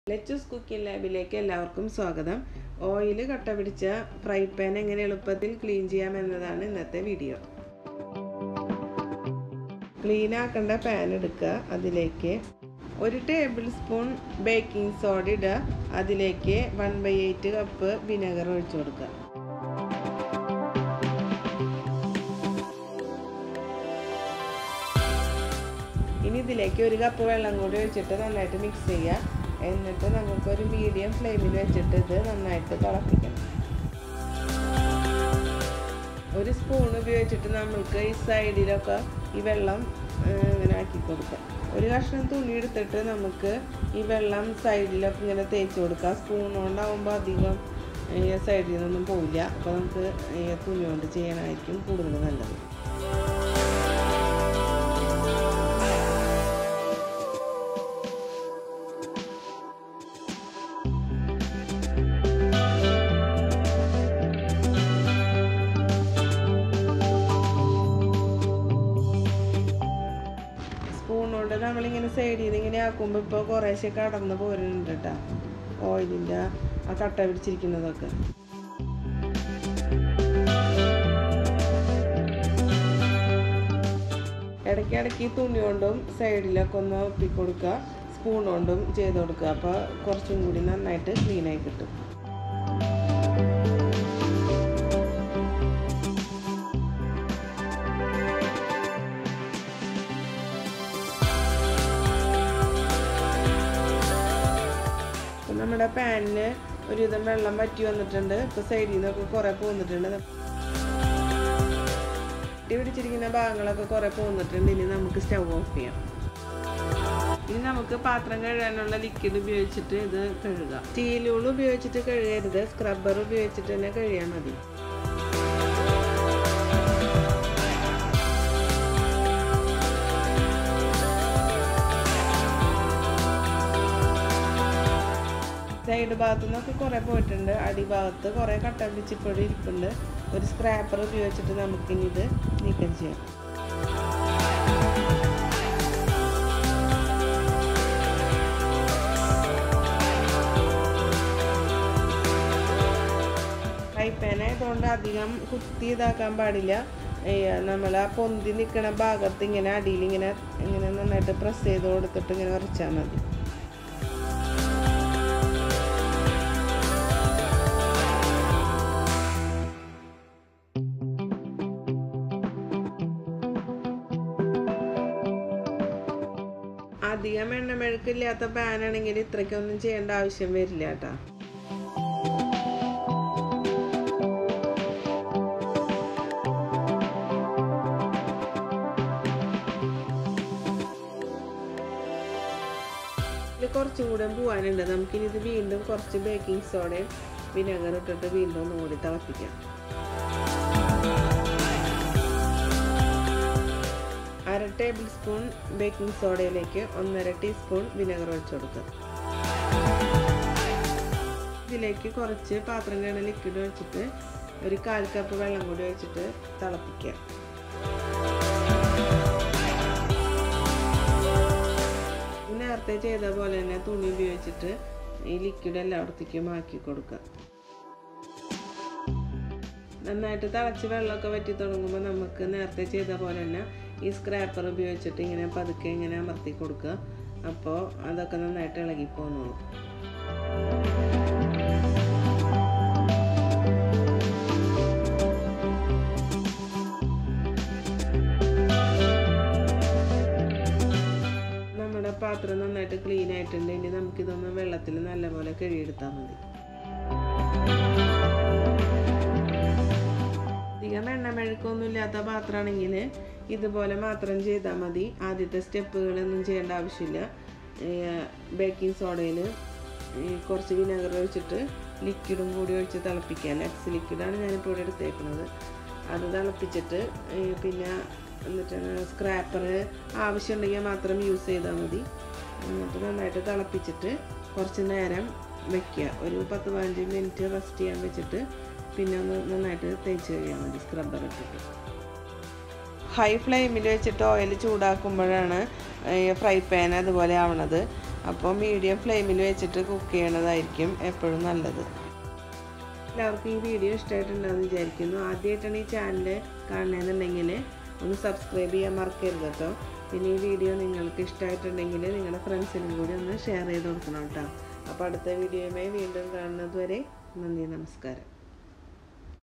ലെച്ചൂസ് cooking ലാബിലേക്ക് എല്ലാവർക്കും സ്വാഗതം oil കട്ട പിടിച്ച ഫ്രൈ പാൻ എങ്ങനെ എളുപ്പത്തിൽ ക്ലീൻ ചെയ്യാം എന്നതാണ് ഇന്നത്തെ വീഡിയോ ക്ലീൻ ആക്കേണ്ട പാൻ എടുക്കുക അതിലേക്ക് ഒരു ടേബിൾ സ്പൂൺ ബേക്കിംഗ് സോഡ ഇടുക അതിലേക്ക് one by eight cup vinegar ഒഴിച്ചു കൊടുക്കുക ഇനി ഇതിലേക്ക് ഒരു കപ്പ് വെള്ളം കൂടി ഒഴിച്ചിട്ട് നന്നായിട്ട് മിക്സ് ചെയ്യുക എന്നിട്ട് നമുക്കൊരു മീഡിയം ഫ്ലെയിമിൽ വെച്ചിട്ട് ഇത് നന്നായിട്ട് തിളപ്പിക്കണം ഒരു സ്പൂൺ ഉപയോഗിച്ചിട്ട് നമ്മൾക്ക് ഈ സൈഡിലൊക്കെ ഈ വെള്ളം ഇങ്ങനെ ആക്കി കൊടുക്കാം ഒരു കഷ്ണം തുണി എടുത്തിട്ട് നമുക്ക് ഈ വെള്ളം സൈഡിലൊക്കെ ഇങ്ങനെ തേച്ച് കൊടുക്കാം സ്പൂൺ കൊണ്ടാകുമ്പോൾ അധികം സൈഡിൽ നിന്നൊന്നും പോവില്ല അപ്പോൾ നമുക്ക് തുണി കൊണ്ട് ചെയ്യാനായിരിക്കും കൂടുതൽ നല്ലത് സ്പൂൺ കൊണ്ട് നമ്മളിങ്ങനെ സൈഡിൽ നിന്ന് ഇങ്ങനെ ആക്കുമ്പോൾ ഇപ്പോൾ കുറേശ്ശെ കടന്ന് പോരുന്നുണ്ട് കേട്ടോ ഓയിലിൻ്റെ ആ കട്ട പിടിച്ചിരിക്കുന്നതൊക്കെ ഇടയ്ക്കിടയ്ക്ക് തുണി കൊണ്ടും സൈഡിലൊക്കെ ഒന്ന് ഒപ്പിക്കൊടുക്കുക സ്പൂൺ കൊണ്ടും ചെയ്ത് കൊടുക്കുക അപ്പോൾ കുറച്ചും കൂടി നന്നായിട്ട് ക്ലീനായി കിട്ടും നമ്മുടെ പാനിൽ ഒരുവിധം വെള്ളം വറ്റി വന്നിട്ടുണ്ട് ഇപ്പോൾ സൈഡിൽ നിന്നൊക്കെ കുറേ പോന്നിട്ടുണ്ട് വട്ടി പിടിച്ചിരിക്കുന്ന ഭാഗങ്ങളൊക്കെ കുറേ പോന്നിട്ടുണ്ട് ഇനി നമുക്ക് സ്റ്റവ് ഓഫ് ചെയ്യാം ഇനി നമുക്ക് പാത്രം കഴുകാനുള്ള ലിക്വിഡ് ഉപയോഗിച്ചിട്ട് ഇത് കഴുകുക സ്റ്റീലൂൾ ഉപയോഗിച്ചിട്ട് കഴുകരുത് സ്ക്രബ്ബർ ഉപയോഗിച്ചിട്ട് തന്നെ കഴുകിയാൽ മതി സൈഡ് ഭാഗത്തു നിന്നൊക്കെ കുറേ പോയിട്ടുണ്ട് അടിഭാഗത്ത് കുറേ കട്ട പിടിച്ചിപ്പോഴും ഇരിപ്പുണ്ട് ഒരു സ്ക്രാപ്പർ ഉപയോഗിച്ചിട്ട് നമുക്കിനി ഇത് നീക്കം ചെയ്യാം ഫ്രൈ പാനായതുകൊണ്ട് അധികം കുത്തി ഇതാക്കാൻ പാടില്ല നമ്മൾ ആ പൊന്തി നിൽക്കുന്ന ഭാഗത്ത് ഇങ്ങനെ അടിയിൽ ഇങ്ങനെ ഇങ്ങനെ നന്നായിട്ട് പ്രസ് ചെയ്ത് കൊടുത്തിട്ട് ഇങ്ങനെ ഉറച്ചാൽ മതി അധികം എണ്ണമെഴുക്കില്ലാത്ത പാനാണെങ്കിൽ ഇത്രയ്ക്കൊന്നും ചെയ്യേണ്ട ആവശ്യം വരില്ല കേട്ടോ ഇതിൽ കുറച്ചും കൂടെ പോകാനുണ്ട് നമുക്കിനി ഇത് വീണ്ടും കുറച്ച് ബേക്കിംഗ് സോഡയും വിനെഗർ ഇട്ടിട്ട് വീണ്ടും ഒന്നും കൂടി തിളപ്പിക്കാം അര ടേബിൾ സ്പൂൺ ബേക്കിംഗ് സോഡയിലേക്ക് ഒന്നര ടീസ്പൂൺ വിനെഗർ ഒഴിച്ചു കൊടുക്കുക ഇതിലേക്ക് കുറച്ച് പാത്രം കണ ലിക്വിഡ് ഒഴിച്ചിട്ട് ഒരു കാൽ കപ്പ് വെള്ളം കൂടി ഒഴിച്ചിട്ട് തിളപ്പിക്കുക നേരത്തെ ചെയ്ത പോലെ തന്നെ തുണി ഉപയോഗിച്ചിട്ട് ഈ ലിക്വിഡ് എല്ലായിടത്തേക്കും ആക്കി കൊടുക്കുക നന്നായിട്ട് തിളച്ച് വെള്ളമൊക്കെ വറ്റി തുടങ്ങുമ്പോൾ നമുക്ക് നേരത്തെ ചെയ്ത പോലെ തന്നെ ഈ സ്ക്രാപ്പർ ഉപയോഗിച്ചിട്ട് ഇങ്ങനെ പതുക്കെ ഇങ്ങനെ അമർത്തി കൊടുക്കുക അപ്പോൾ അതൊക്കെ നന്നായിട്ട് ഇളകി പോകുന്നുള്ളൂ നമ്മുടെ പാത്രം നന്നായിട്ട് ക്ലീൻ ആയിട്ടുണ്ട് ഇനി നമുക്കിതൊന്ന് വെള്ളത്തിൽ നല്ലപോലെ കഴുകിയെടുത്താൽ മതി അധികം എണ്ണമെഴുക്കൊന്നും ഇല്ലാത്ത പാത്രമാണെങ്കിൽ ഇതുപോലെ മാത്രം ചെയ്താൽ മതി ആദ്യത്തെ സ്റ്റെപ്പുകളൊന്നും ചെയ്യേണ്ട ആവശ്യമില്ല ബേക്കിംഗ് സോഡയിൽ കുറച്ച് വിനെഗർ ഒഴിച്ചിട്ട് ലിക്വിഡും കൂടി ഒഴിച്ച് തിളപ്പിക്കുക ലെക്സ് ലിക്വിഡാണ് ഞാനിപ്പോൾ ഇവിടെ എടുത്തേക്കുന്നത് അത് തിളപ്പിച്ചിട്ട് പിന്നെ എന്നിട്ട് സ്ക്രാപ്പർ ആവശ്യമുണ്ടെങ്കിൽ മാത്രം യൂസ് ചെയ്താൽ മതി എന്നിട്ട് നന്നായിട്ട് തിളപ്പിച്ചിട്ട് കുറച്ച് നേരം വെക്കുക ഒരു പത്ത് പതിനഞ്ച് മിനിറ്റ് റെസ്റ്റ് ചെയ്യാൻ വെച്ചിട്ട് പിന്നെ ഒന്ന് നന്നായിട്ട് തേച്ച് കഴിയാൽ മതി സ്ക്രബ്ബർ ഇട്ടിട്ട് ഹൈ ഫ്ലെയിമിൽ വെച്ചിട്ട് ഓയിൽ ചൂടാക്കുമ്പോഴാണ് ഫ്രൈ പാൻ അതുപോലെ ആവണത് അപ്പോൾ മീഡിയം ഫ്ലെയിമിൽ വെച്ചിട്ട് കുക്ക് ചെയ്യണതായിരിക്കും എപ്പോഴും നല്ലത് എല്ലാവർക്കും ഈ വീഡിയോ ഇഷ്ടമായിട്ടുണ്ടെന്ന് വിചാരിക്കുന്നു ആദ്യമായിട്ടാണ് ഈ ചാനൽ കാണണമെന്നുണ്ടെങ്കിൽ ഒന്ന് സബ്സ്ക്രൈബ് ചെയ്യാൻ മറക്കരുത് കേട്ടോ പിന്നെ ഈ വീഡിയോ നിങ്ങൾക്ക് ഇഷ്ടമായിട്ടുണ്ടെങ്കിൽ നിങ്ങളുടെ ഫ്രണ്ട്സിനും കൂടി ഒന്ന് ഷെയർ ചെയ്ത് കൊടുക്കണം കേട്ടോ അപ്പോൾ അടുത്ത വീഡിയോയുമായി വീണ്ടും കാണുന്നത് വരെ നന്ദി നമസ്കാരം